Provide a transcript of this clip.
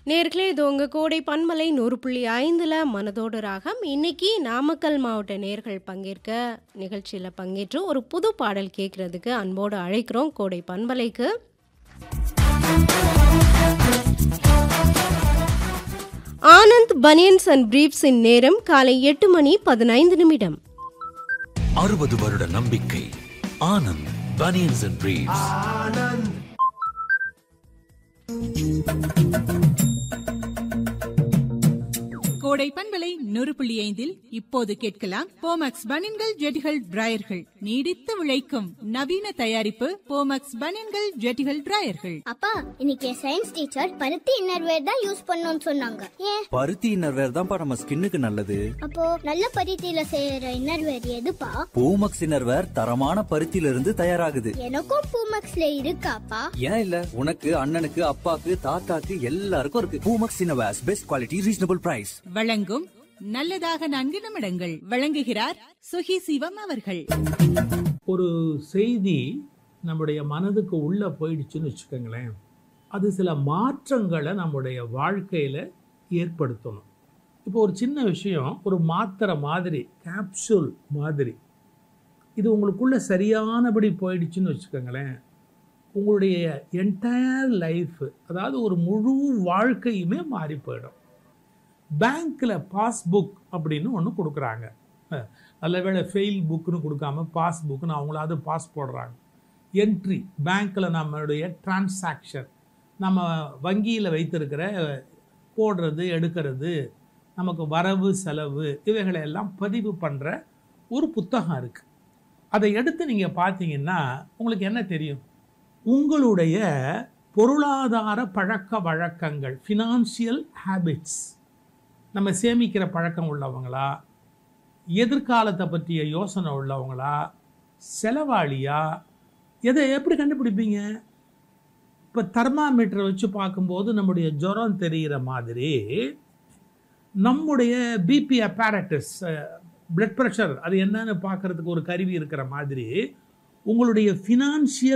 நேர்களே இது உங்க கோடை பன்மலை நூறு புள்ளி ஐந்துல மனதோடு ராகம் இன்னைக்கு நாமக்கல் மாவட்ட நேர்கள் பங்கேற்க நிகழ்ச்சியில் பங்கேற்று ஒரு புது பாடல் கேட்கறதுக்கு அன்போடு அழைக்கிறோம் கோடை பன்மலைக்கு ஆனந்த் பனியன்ஸ் அண்ட் பிரீப்ஸின் நேரம் காலை எட்டு மணி பதினைந்து நிமிடம் அறுபது வருட நம்பிக்கை ஆனந்த் பனியன்ஸ் அண்ட் பிரீவ்ஸ் கோடை பண்பலை நூறு புள்ளி ஐந்தில் இப்போது கேட்கலாம் போமக்ஸ் பனின்கள் ஜெட்டிகள் டிராயர்கள் நீடித்து உழைக்கும் நவீன தயாரிப்பு போமக்ஸ் பனின்கள் ஜெட்டிகள் டிராயர்கள் அப்பா இன்னைக்கு என் சயின்ஸ் டீச்சர் பருத்தி இன்னர்வேர் தான் யூஸ் பண்ணணும்னு சொன்னாங்க ஏன் பருத்தி இன்னர்வேர் தான்ப்பா நம்ம ஸ்கின்னுக்கு நல்லது அப்போ நல்ல பருத்தியில செய்யற இன்னர்வேர் எதுப்பா பூமக்ஸ் இன்னர்வேர் தரமான பருத்தியில இருந்து தயாராகுது எனக்கும் பூமக்ஸ்ல இருக்காப்பா ஏன் இல்ல உனக்கு அண்ணனுக்கு அப்பாக்கு தாத்தாக்கு எல்லாருக்கும் இருக்கு Poomex innerwears best quality reasonable price வழங்கும் நல்லதாக நான்கு நிமிடங்கள் வழங்குகிறார் சுகி சிவம் அவர்கள் ஒரு செய்தி நம்முடைய மனதுக்கு உள்ளே போயிடுச்சுன்னு வச்சுக்கோங்களேன் அது சில மாற்றங்களை நம்முடைய வாழ்க்கையில் ஏற்படுத்தணும் இப்போ ஒரு சின்ன விஷயம் ஒரு மாத்திரை மாதிரி கேப்சூல் மாதிரி இது உங்களுக்குள்ள சரியானபடி போயிடுச்சுன்னு வச்சுக்கோங்களேன் உங்களுடைய என்டையர் லைஃப் அதாவது ஒரு முழு வாழ்க்கையுமே மாறி போயிடும் பேங்க்கில் பாஸ்புக் அப்படின்னு ஒன்று கொடுக்குறாங்க அஹ், நல்ல வேளை ஃபெயில் புக்குன்னு கொடுக்காம பாஸ் புக்குன்னு அவங்களாவது பாஸ் போடுறாங்க என்ட்ரி பேங்க்கில் நம்மளுடைய டிரான்சாக்ஷன் நம்ம வங்கியில் வைத்திருக்கிற போடுறது எடுக்கிறது நமக்கு வரவு செலவு இவைகளை எல்லாம் பதிவு பண்ணுற ஒரு புத்தகம் இருக்குது அதை எடுத்து நீங்கள் பார்த்தீங்கன்னா உங்களுக்கு என்ன தெரியும் உங்களுடைய பொருளாதார பழக்க வழக்கங்கள் ஃபினான்ஷியல் ஹேபிட்ஸ் நம்ம சேமிக்கிற பழக்கம் உள்ளவங்களா எதிர்காலத்தை பற்றிய யோசனை உள்ளவங்களா செலவாளியா எதை எப்படி கண்டுபிடிப்பீங்க இப்போ தெர்மாமீட்டரை வச்சு பார்க்கும்போது நம்முடைய ஜுரம் தெரிகிற மாதிரி நம்முடைய பிபி அப்பாரட்டஸ் பிளட் ப்ரெஷர் அது என்னன்னு பார்க்கறதுக்கு ஒரு கருவி இருக்கிற மாதிரி உங்களுடைய ஃபினான்ஷியல்